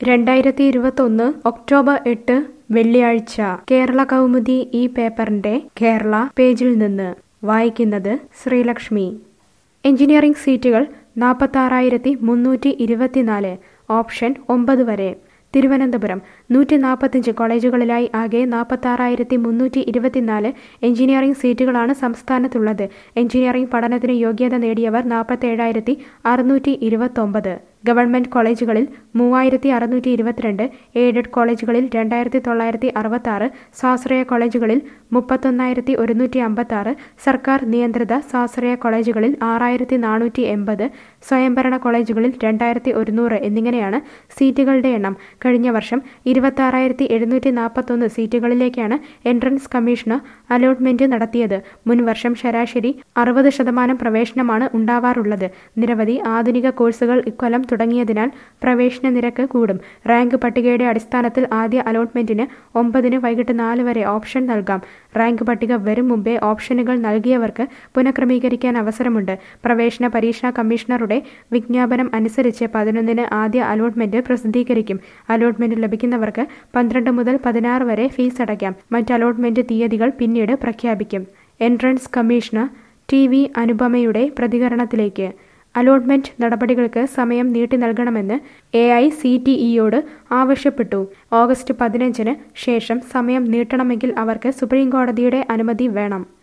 രണ്ടായിരത്തി ഇരുപത്തൊന്ന് ഒക്ടോബർ എട്ട് വെള്ളിയാഴ്ച കേരള കൗമുദി ഈ പേപ്പറിന്റെ കേരള പേജിൽ നിന്ന് വായിക്കുന്നത് ശ്രീലക്ഷ്മി എഞ്ചിനീയറിംഗ് സീറ്റുകൾ നാൽപ്പത്താറായിരത്തി മുന്നൂറ്റി ഇരുപത്തിനാല് ഓപ്ഷൻ ഒമ്പത് വരെ തിരുവനന്തപുരം നൂറ്റി നാൽപ്പത്തഞ്ച് കോളേജുകളിലായി ആകെ നാൽപ്പത്താറായിരത്തി മുന്നൂറ്റി ഇരുപത്തിനാല് എഞ്ചിനീയറിംഗ് സീറ്റുകളാണ് സംസ്ഥാനത്തുള്ളത് എഞ്ചിനീയറിംഗ് പഠനത്തിന് യോഗ്യത നേടിയവർ നാൽപ്പത്തേഴായിരത്തി അറുന്നൂറ്റി ഇരുപത്തൊമ്പത് ഗവൺമെന്റ് കോളേജുകളിൽ മൂവായിരത്തി അറുന്നൂറ്റി ഇരുപത്തിരണ്ട് എയ്ഡഡ് കോളേജുകളിൽ രണ്ടായിരത്തി തൊള്ളായിരത്തി അറുപത്തി ആറ് സ്വാശ്രയ കോളേജുകളിൽ മുപ്പത്തൊന്നായിരത്തി ഒരുന്നൂറ്റി അമ്പത്തി ആറ് സർക്കാർ നിയന്ത്രിത സ്വാശ്രയ കോളേജുകളിൽ ആറായിരത്തി നാനൂറ്റി എൺപത് സ്വയംഭരണ കോളേജുകളിൽ രണ്ടായിരത്തി ഒരുന്നൂറ് എന്നിങ്ങനെയാണ് സീറ്റുകളുടെ എണ്ണം കഴിഞ്ഞ വർഷം ഇരുപത്താറായിരത്തി എഴുന്നൂറ്റി നാൽപ്പത്തൊന്ന് സീറ്റുകളിലേക്കാണ് എൻട്രൻസ് കമ്മീഷന് അലോട്ട്മെന്റ് നടത്തിയത് മുൻ വർഷം ശരാശരി അറുപത് ശതമാനം പ്രവേശനമാണ് ഉണ്ടാവാറുള്ളത് നിരവധി ആധുനിക കോഴ്സുകൾ ഇക്കൊല്ലം തുടങ്ങിയതിനാൽ പ്രവേശന നിരക്ക് കൂടും റാങ്ക് പട്ടികയുടെ അടിസ്ഥാനത്തിൽ ആദ്യ അലോട്ട്മെന്റിന് ഒമ്പതിന് വൈകിട്ട് നാല് വരെ ഓപ്ഷൻ നൽകാം റാങ്ക് പട്ടിക വരും മുമ്പേ ഓപ്ഷനുകൾ നൽകിയവർക്ക് പുനഃക്രമീകരിക്കാൻ അവസരമുണ്ട് പ്രവേശന പരീക്ഷാ കമ്മീഷണറുടെ വിജ്ഞാപനം അനുസരിച്ച് പതിനൊന്നിന് ആദ്യ അലോട്ട്മെന്റ് പ്രസിദ്ധീകരിക്കും അലോട്ട്മെന്റ് ലഭിക്കുന്നവർക്ക് പന്ത്രണ്ട് മുതൽ പതിനാറ് വരെ ഫീസ് അടയ്ക്കാം മറ്റ് അലോട്ട്മെന്റ് തീയതികൾ പിന്നീട് പ്രഖ്യാപിക്കും എൻട്രൻസ് കമ്മീഷണർ ടി വി അനുപമയുടെ പ്രതികരണത്തിലേക്ക് അലോട്ട്മെന്റ് നടപടികൾക്ക് സമയം നീട്ടി നൽകണമെന്ന് എ ഐ സി ടി ഇയോട് ആവശ്യപ്പെട്ടു ഓഗസ്റ്റ് പതിനഞ്ചിന് ശേഷം സമയം നീട്ടണമെങ്കിൽ അവർക്ക് സുപ്രീം കോടതിയുടെ അനുമതി വേണം